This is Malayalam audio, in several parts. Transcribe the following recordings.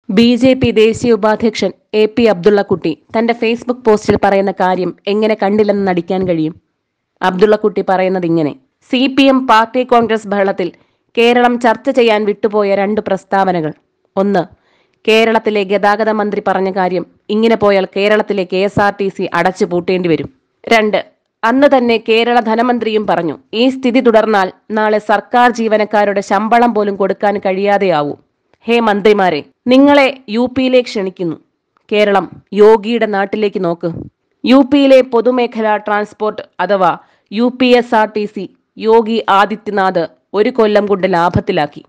ബി ജെ പി ദേശീയ ഉപാധ്യക്ഷൻ എ പി അബ്ദുള്ളക്കുട്ടി തന്റെ ഫേസ്ബുക്ക് പോസ്റ്റിൽ പറയുന്ന കാര്യം എങ്ങനെ കണ്ടില്ലെന്ന് നടിക്കാൻ കഴിയും അബ്ദുള്ളക്കുട്ടി പറയുന്നത് ഇങ്ങനെ C P M party Congress ബഹളത്തിൽ കേരളം ചർച്ച ചെയ്യാൻ വിട്ടുപോയ രണ്ട് പ്രസ്താവനകൾ ഒന്ന് കേരളത്തിലെ ഗതാഗത മന്ത്രി പറഞ്ഞ കാര്യം ഇങ്ങനെ പോയാൽ കേരളത്തിലെ K S R T C അടച്ചു പൂട്ടേണ്ടി വരും രണ്ട് അന്ന് തന്നെ കേരള ധനമന്ത്രിയും പറഞ്ഞു ഈ സ്ഥിതി തുടർന്നാൽ നാളെ സർക്കാർ ജീവനക്കാരുടെ ശമ്പളം പോലും കൊടുക്കാൻ കഴിയാതെയാവൂ ഹേ മന്ത്രിമാരെ നിങ്ങളെ യു പിയിലേക്ക് ക്ഷണിക്കുന്നു കേരളം യോഗിയുടെ നാട്ടിലേക്ക് നോക്ക് യു പിയിലെ പൊതുമേഖലാ ട്രാൻസ്പോർട്ട് അഥവാ U P S R T C Yogi Adityanath ഒരു കൊല്ലം കൊണ്ട് ലാഭത്തിലാക്കി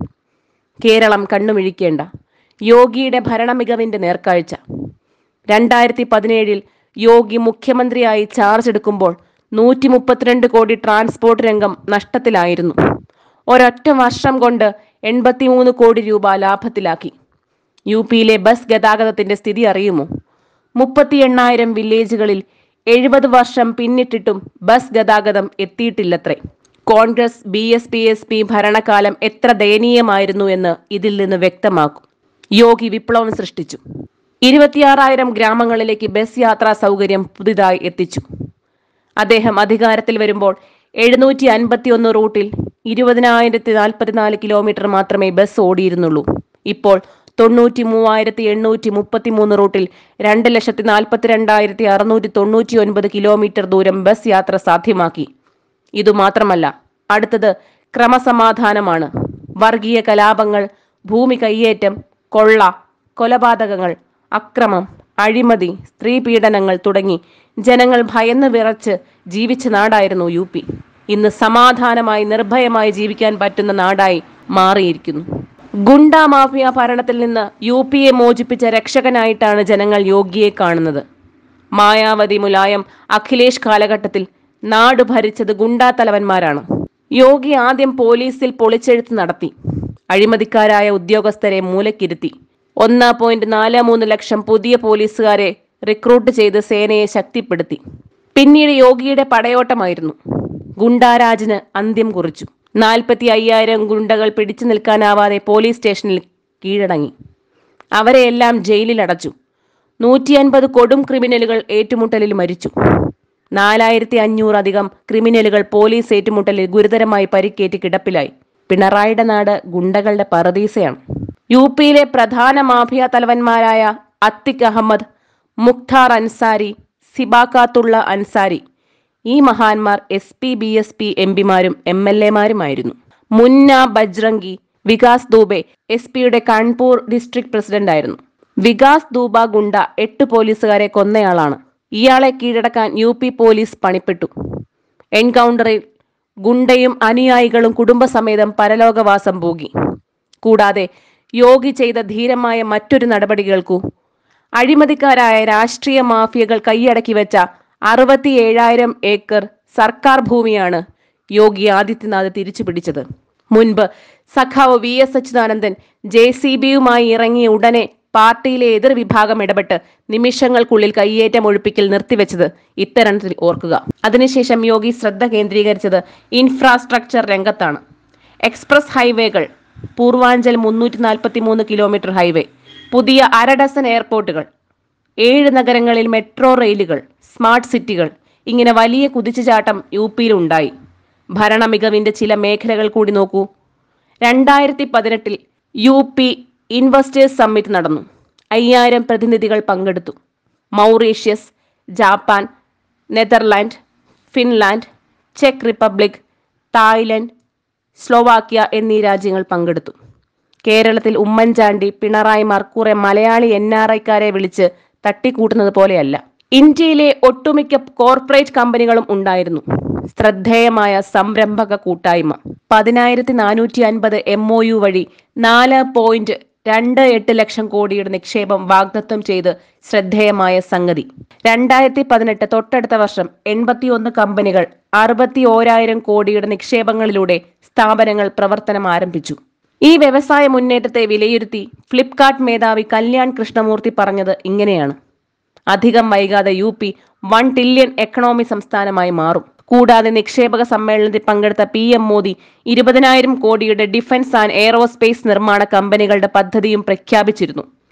കേരളം കണ്ണുമിഴിക്കേണ്ട യോഗിയുടെ ഭരണ മികവിന്റെ നേർക്കാഴ്ച രണ്ടായിരത്തി പതിനേഴിൽ യോഗി മുഖ്യമന്ത്രിയായി ചാർജ് എടുക്കുമ്പോൾ നൂറ്റി മുപ്പത്തിരണ്ട് കോടി ട്രാൻസ്പോർട്ട് രംഗം നഷ്ടത്തിലായിരുന്നു ഒരൊറ്റ വർഷം കൊണ്ട് എൺപത്തിമൂന്ന് കോടി രൂപ ലാഭത്തിലാക്കി യു പിയിലെ ബസ് ഗതാഗതത്തിന്റെ സ്ഥിതി അറിയുമോ മുപ്പത്തി എണ്ണായിരം വില്ലേജുകളിൽ എഴുപത് വർഷം പിന്നിട്ടിട്ടും ബസ് ഗതാഗതം എത്തിയിട്ടില്ലത്രേ Congress B S P S P ഭരണകാലം എത്ര ദയനീയമായിരുന്നു എന്ന് ഇതിൽ നിന്ന് വ്യക്തമാക്കും യോഗി വിപ്ലവം സൃഷ്ടിച്ചു ഇരുപത്തിയാറായിരം ഗ്രാമങ്ങളിലേക്ക് ബസ് യാത്രാ സൗകര്യം പുതിയതായി എത്തിച്ചു അദ്ദേഹം അധികാരത്തിൽ വരുമ്പോൾ എഴുന്നൂറ്റി അൻപത്തി ഒന്ന് റൂട്ടിൽ ഇരുപതിനായിരത്തി നാൽപ്പത്തിനാല് കിലോമീറ്റർ മാത്രമേ ബസ് ഓടിയിരുന്നുള്ളൂ ഇപ്പോൾ തൊണ്ണൂറ്റി മൂവായിരത്തി എണ്ണൂറ്റി മുപ്പത്തി മൂന്ന് റൂട്ടിൽ രണ്ട് ലക്ഷത്തി നാൽപ്പത്തിരണ്ടായിരത്തി അറുന്നൂറ്റി തൊണ്ണൂറ്റി ഒൻപത് കിലോമീറ്റർ ദൂരം ബസ് യാത്ര സാധ്യമാക്കി ഇതുമാത്രമല്ല അടുത്തത് ക്രമസമാധാനമാണ് വർഗീയ കലാപങ്ങൾ ഭൂമി കയ്യേറ്റം കൊള്ള കൊലപാതകങ്ങൾ അക്രമം അഴിമതി സ്ത്രീ പീഡനങ്ങൾ തുടങ്ങി ജനങ്ങൾ ഭയന്ന് വിറച്ച് ജീവിച്ച നാടായിരുന്നു യു പി ഇന്ന് സമാധാനമായി നിർഭയമായി ജീവിക്കാൻ പറ്റുന്ന നാടായി മാറിയിരിക്കുന്നു ഗുണ്ട മാഫിയ ഭരണത്തിൽ നിന്ന് യു പിയെ മോചിപ്പിച്ച രക്ഷകനായിട്ടാണ് ജനങ്ങൾ യോഗിയെ കാണുന്നത് മായാവതി മുലായം അഖിലേഷ് കാലഘട്ടത്തിൽ നാട് ഭരിച്ചത് ഗുണ്ടാ തലവന്മാരാണ് യോഗി ആദ്യം പോലീസിൽ പൊളിച്ചെഴുത്ത് നടത്തി അഴിമതിക്കാരായ ഉദ്യോഗസ്ഥരെ മൂലക്കിരുത്തി ഒന്ന് പോയിന്റ് നാല് മൂന്ന് ലക്ഷം പുതിയ പോലീസുകാരെ റിക്രൂട്ട് ചെയ്ത് സേനയെ ശക്തിപ്പെടുത്തി പിന്നീട് യോഗിയുടെ പടയോട്ടമായിരുന്നു ഗുണ്ടാരാജിന് അന്ത്യം കുറിച്ചു നാൽപ്പത്തി അയ്യായിരം ഗുണ്ടകൾ പിടിച്ചു നിൽക്കാനാവാതെ പോലീസ് സ്റ്റേഷനിൽ കീഴടങ്ങി അവരെയെല്ലാം ജയിലിൽ അടച്ചു നൂറ്റി അൻപത് കൊടും ക്രിമിനലുകൾ ഏറ്റുമുട്ടലിൽ മരിച്ചു നാലായിരത്തി അഞ്ഞൂറധികം ക്രിമിനലുകൾ പോലീസ് ഏറ്റുമുട്ടലിൽ ഗുരുതരമായി പരിക്കേറ്റ് കിടപ്പിലായി പിണറായിയുടെ നാട് ഗുണ്ടകളുടെ പറദീസയാണ് യു പിയിലെ പ്രധാന മാഫിയ തലവന്മാരായ അത്തിക് അഹമ്മദ് മുഖ്താർ അൻസാരി സിബാക്കാത്തുള്ള അൻസാരി ഈ മഹാന്മാർ S P B S P M പിമാരും എം എൽ എമാരുമായിരുന്നു മുന്ന ബജ്രംഗി വികാസ് ദൂബെ എസ് പിയുടെ കാൺപൂർ ഡിസ്ട്രിക്ട് പ്രസിഡന്റ് ആയിരുന്നു വികാസ് ദൂബ ഗുണ്ട എട്ട് പോലീസുകാരെ കൊന്നയാളാണ് ഇയാളെ കീഴടക്കാൻ യു പി പോലീസ് പണിപ്പെട്ടു എൻകൗണ്ടറിൽ ഗുണ്ടയും അനുയായികളും കുടുംബസമേതം പരലോകവാസം പോകി കൂടാതെ യോഗി ചെയ്ത ധീരമായ മറ്റൊരു നടപടി കേൾക്കൂ അഴിമതിക്കാരായ രാഷ്ട്രീയ മാഫിയകൾ കൈയടക്കി വെച്ച അറുപത്തി ഏഴായിരം ഏക്കർ സർക്കാർ ഭൂമിയാണ് യോഗി ആദിത്യനാഥ് തിരിച്ചു പിടിച്ചത് മുൻപ് സഖാവ് V S Achuthanandan J C ബിയുമായി ഇറങ്ങിയ ഉടനെ പാർട്ടിയിലെ എതിർ വിഭാഗം ഇടപെട്ട് നിമിഷങ്ങൾക്കുള്ളിൽ കയ്യേറ്റം ഒഴിപ്പിക്കൽ നിർത്തിവെച്ചത് ഇത്തരണത്തിൽ ഓർക്കുക അതിനുശേഷം യോഗി ശ്രദ്ധ കേന്ദ്രീകരിച്ചത് ഇൻഫ്രാസ്ട്രക്ചർ രംഗത്താണ് എക്സ്പ്രസ് ഹൈവേകൾ പൂർവാഞ്ചൽ മുന്നൂറ്റി നാൽപ്പത്തി മൂന്ന് കിലോമീറ്റർ ഹൈവേ പുതിയ അര ഡസൻ എയർപോർട്ടുകൾ ഏഴ് നഗരങ്ങളിൽ മെട്രോ റെയിലുകൾ സ്മാർട്ട് സിറ്റികൾ ഇങ്ങനെ വലിയ കുതിച്ചുചാട്ടം യു പിയിലുണ്ടായി ഭരണ മികവിന്റെ ചില മേഖലകൾ കൂടി നോക്കൂ രണ്ടായിരത്തി പതിനെട്ടിൽ യു പി ഇൻവെസ്റ്റേഴ്സ് സമ്മിറ്റ് നടന്നു അയ്യായിരം പ്രതിനിധികൾ പങ്കെടുത്തു മൗറീഷ്യസ് ജാപ്പാൻ നെതർലാൻഡ് ഫിൻലാൻഡ് ചെക്ക് റിപ്പബ്ലിക് തായ്ലൻഡ് സ്ലോവാക്യ എന്നീ രാജ്യങ്ങൾ പങ്കെടുത്തു കേരളത്തിൽ ഉമ്മൻചാണ്ടി പിണറായിമാർ കുറെ മലയാളി എൻ ആർ ഐക്കാരെ വിളിച്ച് തട്ടിക്കൂട്ടുന്നത് പോലെയല്ല ഇന്ത്യയിലെ ഒട്ടുമിക്ക കോർപ്പറേറ്റ് കമ്പനികളും ഉണ്ടായിരുന്നു ശ്രദ്ധേയമായ സംരംഭക കൂട്ടായ്മ പതിനായിരത്തി നാനൂറ്റി അൻപത് എം ഒ യു വഴി നാല് പോയിന്റ് രണ്ട് എട്ട് ലക്ഷം കോടിയുടെ നിക്ഷേപം വാഗ്ദത്വം ചെയ്ത് ശ്രദ്ധേയമായ സംഗതി രണ്ടായിരത്തി പതിനെട്ട് തൊട്ടടുത്ത വർഷം എൺപത്തിയൊന്ന് കമ്പനികൾ അറുപത്തി ഓരായിരം കോടിയുടെ നിക്ഷേപങ്ങളിലൂടെ സ്ഥാപനങ്ങൾ പ്രവർത്തനം ആരംഭിച്ചു ഈ വ്യവസായ മുന്നേറ്റത്തെ വിലയിരുത്തി ഫ്ലിപ്കാർട്ട് മേധാവി കല്യാൺ കൃഷ്ണമൂർത്തി പറഞ്ഞത് ഇങ്ങനെയാണ് അധികം വൈകാതെ U P one trillion economy സംസ്ഥാനമായി മാറും കൂടാതെ നിക്ഷേപക സമ്മേളനത്തിൽ പങ്കെടുത്ത പി എം മോദി ഇരുപതിനായിരം കോടിയുടെ ഡിഫൻസ് ആൻഡ് എയറോസ്പേസ് നിർമ്മാണ കമ്പനികളുടെ പദ്ധതിയും പ്രഖ്യാപിച്ചിരുന്നു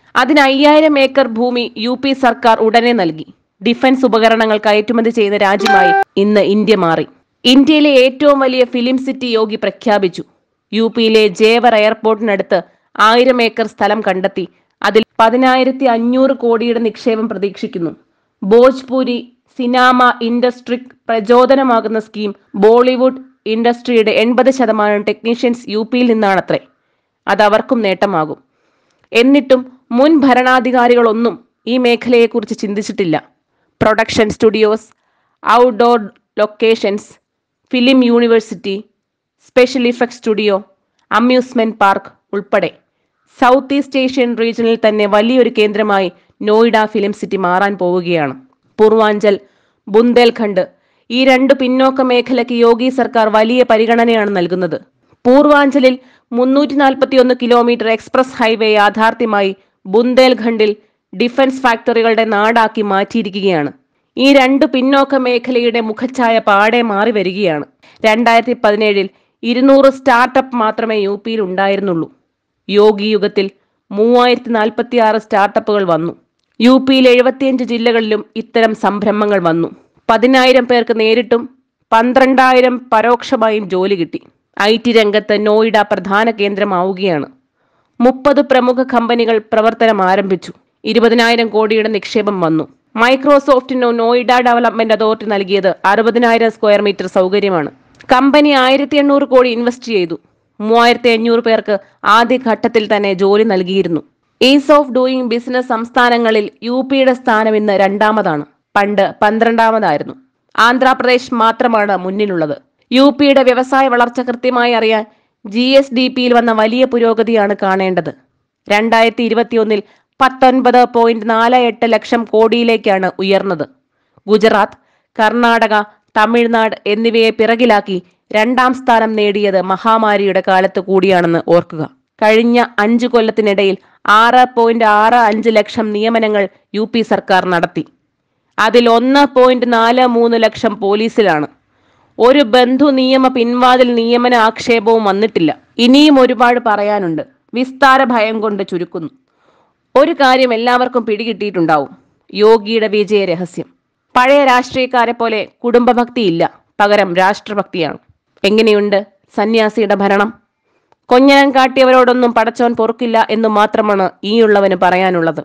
അതിന് അയ്യായിരം ഏക്കർ ഭൂമി യു പി സർക്കാർ ഉടനെ നൽകി ഡിഫൻസ് ഉപകരണങ്ങൾ കയറ്റുമതി ചെയ്യുന്ന രാജ്യമായി ഇന്ന് ഇന്ത്യ മാറി ഇന്ത്യയിലെ ഏറ്റവും വലിയ ഫിലിം സിറ്റി യോഗി പ്രഖ്യാപിച്ചു യു പിയിലെ ജേവർ എയർപോർട്ടിനടുത്ത് ആയിരം ഏക്കർ സ്ഥലം കണ്ടെത്തി അതിൽ പതിനായിരത്തി അഞ്ഞൂറ് കോടിയുടെ നിക്ഷേപം പ്രതീക്ഷിക്കുന്നു ഭോജ്പൂരി സിനാമ ഇൻഡസ്ട്രിക്ക് പ്രചോദനമാകുന്ന സ്കീം ബോളിവുഡ് ഇൻഡസ്ട്രിയുടെ എൺപത് ശതമാനം ടെക്നീഷ്യൻസ് യു പിയിൽ നിന്നാണത്രേ അത് അവർക്കും നേട്ടമാകും എന്നിട്ടും മുൻ ഭരണാധികാരികളൊന്നും ഈ മേഖലയെക്കുറിച്ച് ചിന്തിച്ചിട്ടില്ല production studios outdoor locations film university special effect studio amusement park ഉൾപ്പെടെ സൗത്ത് ഈസ്റ്റ് ഏഷ്യൻ റീജിയനിൽ തന്നെ വലിയൊരു കേന്ദ്രമായി നോയിഡ ഫിലിം സിറ്റി മാറാൻ പോവുകയാണ് പൂർവാഞ്ചൽ ബുന്ദേൽഖണ്ഡ് ഈ രണ്ട് പിന്നോക്ക മേഖലയ്ക്ക് യോഗി സർക്കാർ വലിയ പരിഗണനയാണ് നൽകുന്നത് പൂർവാഞ്ചലിൽ മുന്നൂറ്റി നാൽപ്പത്തി ഒന്ന് കിലോമീറ്റർ എക്സ്പ്രസ് ഹൈവേ യാഥാർത്ഥ്യമായി ബുന്ദേൽഖണ്ഡിൽ ഡിഫൻസ് ഫാക്ടറികളുടെ നാടാക്കി മാറ്റിയിരിക്കുകയാണ് ഈ രണ്ട് പിന്നോക്ക മേഖലയുടെ മുഖച്ഛായ പാടെ മാറി വരികയാണ് രണ്ടായിരത്തി പതിനേഴിൽ ഇരുന്നൂറ് സ്റ്റാർട്ടപ്പ് മാത്രമേ യു പിയിൽ ഉണ്ടായിരുന്നുള്ളൂ യോഗി യുഗത്തിൽ മൂവായിരത്തി നാൽപ്പത്തി ആറ് സ്റ്റാർട്ടപ്പുകൾ വന്നു യു പിയിൽ എഴുപത്തിയഞ്ച് ജില്ലകളിലും ഇത്തരം സംരംഭങ്ങൾ വന്നു പതിനായിരം പേർക്ക് നേരിട്ടും പന്ത്രണ്ടായിരം പരോക്ഷമായും ജോലി കിട്ടി ഐ ടി രംഗത്ത് നോയിഡ പ്രധാന കേന്ദ്രമാവുകയാണ് മുപ്പത് പ്രമുഖ കമ്പനികൾ പ്രവർത്തനം ആരംഭിച്ചു ഇരുപതിനായിരം കോടിയുടെ നിക്ഷേപം വന്നു മൈക്രോസോഫ്റ്റിനോ നോയിഡ ഡെവലപ്മെന്റ് അതോറിറ്റി നൽകിയത് അറുപതിനായിരം സ്ക്വയർ മീറ്റർ സൗകര്യമാണ് കമ്പനി ആയിരത്തി എണ്ണൂറ് കോടി ഇൻവെസ്റ്റ് ചെയ്തു മൂവായിരത്തി അഞ്ഞൂറ് പേർക്ക് ആദ്യ ഘട്ടത്തിൽ തന്നെ ജോലി നൽകിയിരുന്നു ഈസ് ഓഫ് ഡൂയിങ് ബിസിനസ് സംസ്ഥാനങ്ങളിൽ യു പിയുടെ സ്ഥാനം ഇന്ന് രണ്ടാമതാണ് പണ്ട് പന്ത്രണ്ടാമതായിരുന്നു ആന്ധ്രാപ്രദേശ് മാത്രമാണ് മുന്നിലുള്ളത് യു പിയുടെ വ്യവസായ വളർച്ച കൃത്യമായി അറിയാൻ ജി എസ് ഡി പിയിൽ വന്ന വലിയ പുരോഗതിയാണ് കാണേണ്ടത് രണ്ടായിരത്തി ഇരുപത്തിയൊന്നിൽ പത്തൊൻപത് പോയിന്റ് നാല് എട്ട് ലക്ഷം കോടിയിലേക്കാണ് ഉയർന്നത് ഗുജറാത്ത് കർണാടക തമിഴ്നാട് എന്നിവയെ പിറകിലാക്കി രണ്ടാം സ്ഥാനം നേടിയത് മഹാമാരിയുടെ കാലത്ത് കൂടിയാണെന്ന് ഓർക്കുക കഴിഞ്ഞ അഞ്ചു കൊല്ലത്തിനിടയിൽ ആറ് പോയിന്റ് ആറ് അഞ്ച് ലക്ഷം നിയമനങ്ങൾ യു പി സർക്കാർ നടത്തി അതിൽ ഒന്ന് പോയിന്റ് നാല് മൂന്ന് ലക്ഷം പോലീസിലാണ് ഒരു ബന്ധു നിയമ പിൻവാതിൽ നിയമന ആക്ഷേപവും വന്നിട്ടില്ല ഇനിയും ഒരുപാട് പറയാനുണ്ട് വിസ്താര ഭയം കൊണ്ട് ചുരുക്കുന്നു ഒരു കാര്യം എല്ലാവർക്കും പിടികിട്ടിയിട്ടുണ്ടാവും യോഗിയുടെ വിജയ രഹസ്യം പഴയ രാഷ്ട്രീയക്കാരെ പോലെ കുടുംബഭക്തി ഇല്ല പകരം രാഷ്ട്രഭക്തിയാണ് എങ്ങനെയുണ്ട് സന്യാസിയുടെ ഭരണം കൊഞ്ഞനം കാട്ടിയവരോടൊന്നും പടച്ചോൻ പൊറുക്കില്ല എന്ന് മാത്രമാണ് ഈയുള്ളവന് പറയാനുള്ളത്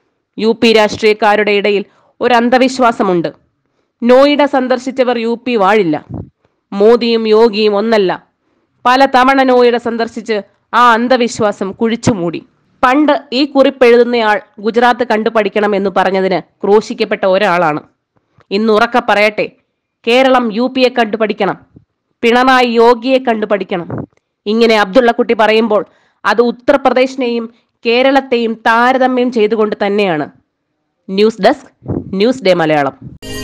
യു പി രാഷ്ട്രീയക്കാരുടെ ഇടയിൽ ഒരു അന്ധവിശ്വാസമുണ്ട് നോയിഡ സന്ദർശിച്ചവർ യു പി വാഴില്ല മോദിയും യോഗിയും ഒന്നല്ല പല തവണ നോയിഡ സന്ദർശിച്ച് ആ അന്ധവിശ്വാസം കുഴിച്ചുമൂടി പണ്ട് ഈ കുറിപ്പ് എഴുതുന്നയാൾ ഗുജറാത്ത് കണ്ടു പഠിക്കണം എന്ന് പറഞ്ഞതിന് ക്രൂശിക്കപ്പെട്ട ഒരാളാണ് ഇന്ന് ഉറക്കെ പറയട്ടെ കേരളം യു പിയെ കണ്ടു പഠിക്കണം പിണറായി യോഗിയെ കണ്ടു പഠിക്കണം ഇങ്ങനെ അബ്ദുള്ളക്കുട്ടി പറയുമ്പോൾ അത് ഉത്തർപ്രദേശിനെയും കേരളത്തെയും താരതമ്യം ചെയ്തുകൊണ്ട് തന്നെയാണ് news desk news day Malayalam